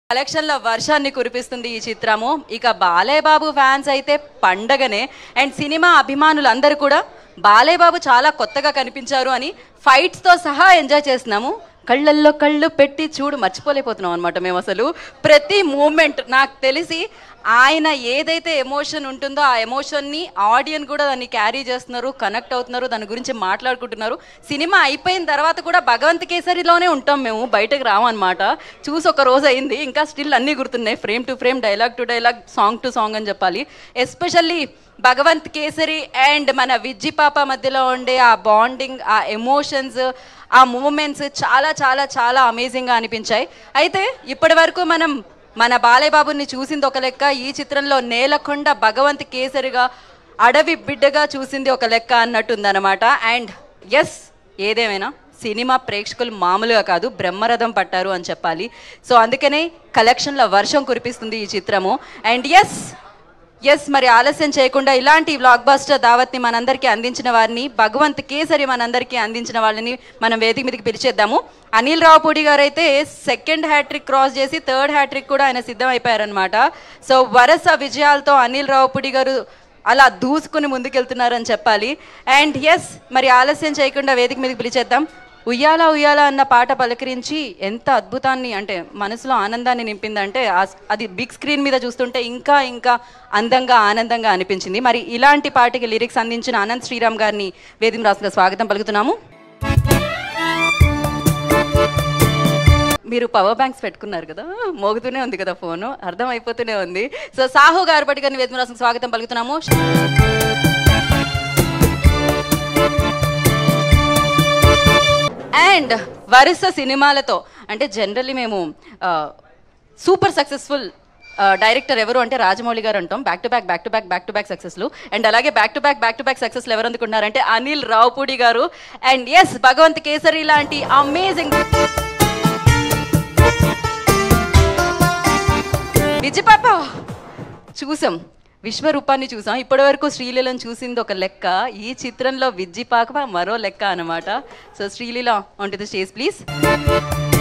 కలెక్షన్ల వర్షాన్ని కురిపిస్తుంది ఈ చిత్రము ఇక బాలయ్య బాబు ఫ్యాన్స్ అయితే పండగనే అండ్ సినిమా అభిమానులందరూ కూడా బాలయ్య బాబు చాలా కొత్తగా కనిపించారు అని ఫైట్స్తో సహా ఎంజాయ్ చేస్తున్నాము కళ్ళల్లో కళ్ళు పెట్టి చూడు మర్చిపోలేకపోతున్నాం అనమాట మేము అసలు ప్రతి మూమెంట్ నాకు తెలిసి ఆయన ఏదైతే ఎమోషన్ ఉంటుందో ఆ ఎమోషన్ని ఆడియన్ కూడా దాన్ని క్యారీ చేస్తున్నారు కనెక్ట్ అవుతున్నారు దాని గురించి మాట్లాడుకుంటున్నారు సినిమా అయిపోయిన తర్వాత కూడా భగవంత్ కేసరిలోనే ఉంటాం మేము బయటకు రామన్నమాట చూసి ఒక రోజు అయింది ఇంకా స్టిల్ అన్నీ గుర్తున్నాయి frame to frame dialogue to dialogue song to song అని చెప్పాలి ఎస్పెషల్లీ భగవంత్ కేసరి అండ్ మన విజ్జి పాప మధ్యలో ఉండే ఆ బాండింగ్ ఆ ఎమోషన్స్ ఆ మూమెంట్స్ చాలా చాలా చాలా అమేజింగ్గా అనిపించాయి అయితే ఇప్పటి వరకు మనం మన బాలయ్య బాబుని చూసింది ఒక లెక్క ఈ చిత్రంలో నేలకొండ భగవంత్ కేసరిగా అడవి బిడ్డగా చూసింది ఒక లెక్క అన్నట్టుందన్నమాట అండ్ ఎస్ ఏదేమైనా సినిమా ప్రేక్షకులు మామూలుగా కాదు బ్రహ్మరథం పట్టారు అని చెప్పాలి సో అందుకనే కలెక్షన్ల వర్షం కురిపిస్తుంది ఈ చిత్రము అండ్ ఎస్ ఎస్ మరి ఆలస్యం చేయకుండా ఇలాంటి బ్లాక్ బాస్టర్ దావత్ని మనందరికీ అందించిన వారిని భగవంత్ కేసరి మనందరికీ అందించిన వాళ్ళని మనం వేదిక మీదకి పిలిచేద్దాము అనిల్ రావుపూడి గారు అయితే సెకండ్ హ్యాట్రిక్ క్రాస్ చేసి థర్డ్ హ్యాట్రిక్ కూడా ఆయన సిద్ధం అయిపోయారనమాట సో వరస విజయాలతో అనిల్ రావుపూడి గారు అలా దూసుకుని ముందుకెళ్తున్నారని చెప్పాలి అండ్ ఎస్ మరి ఆలస్యం చేయకుండా వేదిక మీదకి పిలిచేద్దాం ఉయ్యాల ఉయ్యాల అన్న పాట పలకరించి ఎంత అద్భుతాన్ని అంటే మనసులో ఆనందాన్ని నింపిందంటే ఆ- అది బిగ్ స్క్రీన్ మీద చూస్తుంటే ఇంకా ఇంకా అందంగా ఆనందంగా అనిపించింది మరి ఇలాంటి పాటకి లిరిక్స్ అందించిన ఆనంద్ శ్రీరామ్ గారిని వేదిక రాసుగా స్వాగతం పలుకుతున్నాము మీరు పవర్ బ్యాంక్స్ పెట్టుకున్నారు కదా మోగుతూనే ఉంది కదా ఫోను అర్థం అయిపోతూనే ఉంది సో సాహు గారు పట్టి గారిని వేదిక రాసుగా స్వాగతం పలుకుతున్నాము అండ్ వరుస సినిమాలతో అంటే జనరల్లీ మేము సూపర్ సక్సెస్ఫుల్ డైరెక్టర్ ఎవరు అంటే రాజమౌళి గారు అంటాం back to back back to back back to back సక్సెస్లు అండ్ అలాగే back to back back to back సక్సెస్లు ఎవరు అందుకున్నారంటే అనిల్ రావుపూడి గారు అండ్ ఎస్ భగవంత్ కేసరి లాంటి అమేజింగ్ విజయపాప చూసాం విశ్వరూపాన్ని చూసాం ఇప్పటివరకు శ్రీలీలను చూసింది ఒక లెక్క ఈ చిత్రంలో విజ్జిపాక మరో లెక్క అన్నమాట so Sreeleela on to the stage please